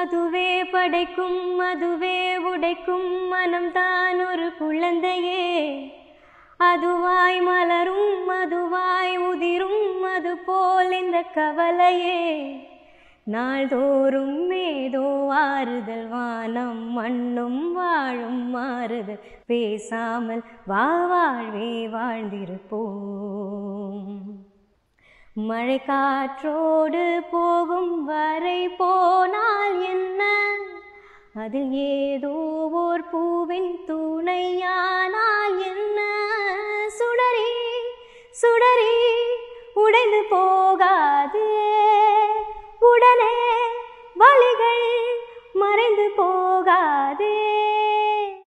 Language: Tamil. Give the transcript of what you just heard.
அதுவே படைக்கும் அதுவே உடைக்கும் மனம்தான் ஒரு குழந்தையே அதுவாய் மலரும் அதுவாய் உதிரும் அது போல் இந்த கவலையே நாள்தோறும் ஏதோ ஆறுதல் வானம் மண்ணும் வாழும் மாறுதல் பேசாமல் வா வாழ்வே வாழ்ந்திருப்போம் மழை காற்றோடு போகும் வரை போனால் என்ன அதில் ஏதோ ஓர் பூவின் துணையானால் என்ன